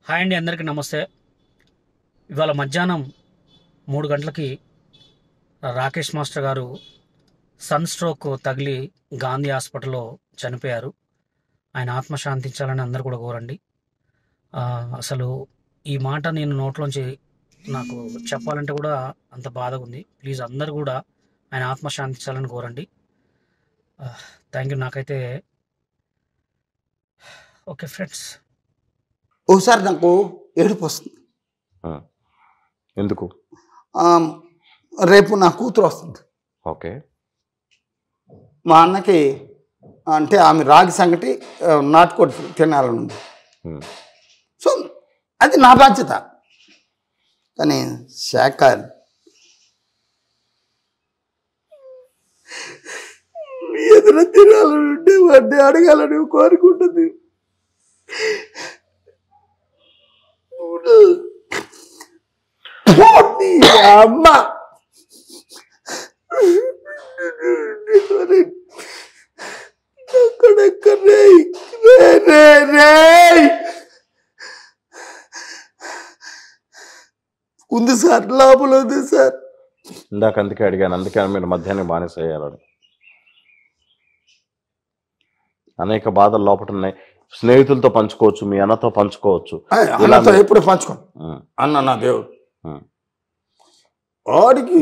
Hi అండి అందరికీ నమస్తే ఇవాళ మధ్యాహ్నం మూడు గంటలకి రాకేష్ మాస్టర్ గారు సన్ స్ట్రోక్ తగిలి గాంధీ హాస్పిటల్లో చనిపోయారు ఆయన ఆత్మ శాంతించాలని అందరు కూడా కోరండి ఆ, అసలు ఈ మాట నేను నోట్లోంచి నాకు చెప్పాలంటే కూడా అంత బాధగా ఉంది ప్లీజ్ అందరు కూడా ఆయన ఆత్మ శాంతించాలని కోరండి థ్యాంక్ యూ నాకైతే ఓకే ఫ్రెండ్స్ ఒకసారి నాకు ఏడుపు వస్తుంది ఆ. ఎందుకు ఆ, రేపు నా కూతురు వస్తుంది ఓకే మా అన్నకి అంటే ఆమె రాగి సంగటి ఆ, నాటుకోడి తినాలని ఉంది ఉమ్. సో అది నా బాధ్యత కానీ శాఖ ఎదురు తినాలని ఉంటే వాడిని అడగాలని కోరుకుంటుంది పోనీ అమ్మ అక్కడక్కడ రేయ్, రేయ్, రేయ్, రేయ్. ఉంది సార్ లోపల ఉంది సార్ ఇందాక అందుకే అడిగాను అందుకే మీరు మధ్యాహ్నం బానిస అయ్యారని అనేక బాధలు లోపల ఉన్నాయి స్నేహితులతో పంచుకోవచ్చు మీ అన్నతో పంచుకోవచ్చు ఆయ్, అన్నతో ఎప్పుడు పంచుకోను ఉమ్. అన్న నా దేవుడు ఉమ్. వాడికి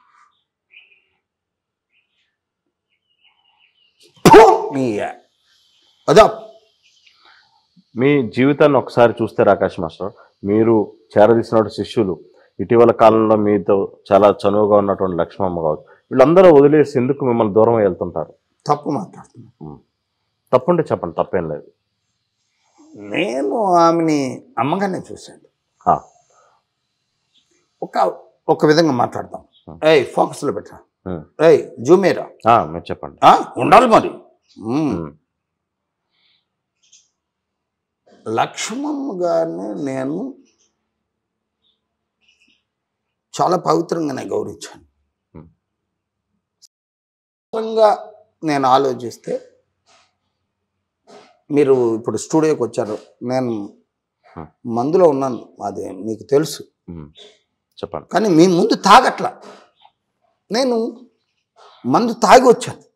ఫు! నీ అదా మీ జీవితాన్ని ఒకసారి చూస్తే రాకేష్ మాస్టర్ మీరు చేరదీసినటువంటి శిష్యులు ఇటీవల కాలంలో మీతో చాలా చనువుగా ఉన్నటువంటి లక్ష్మమ్మ కావచ్చు వీళ్ళందరూ వదిలేసి ఎందుకు మిమ్మల్ని దూరం వెళ్తుంటారు తప్పు మాట్లాడుతున్నా తప్పుంటే చెప్పండి తప్పేం లేదు నేను ఆమెని అమ్మగానే చూశాను ఆ, ఒక ఒక విధంగా మాట్లాడతాం ఏయ్ ఫోకస్లో పెట్టా ఉమ్. ఏయ్ జూమేరా ఆ, మీరు చెప్పండి ఆ, ఉండాలి మరి మ్మ్. ఉమ్. లక్ష్మమ్మ గారిని నేను చాలా పవిత్రంగానే గౌరవించాను Hmm. పవిత్రంగా నేను ఆలోచిస్తే మీరు ఇప్పుడు స్టూడియోకి వచ్చారు నేను Hmm. మందులో ఉన్నాను అది మీకు తెలుసు ఉమ్. చెప్పండి కానీ మీ ముందు తాగట్లా నేను మందు తాగి వచ్చాను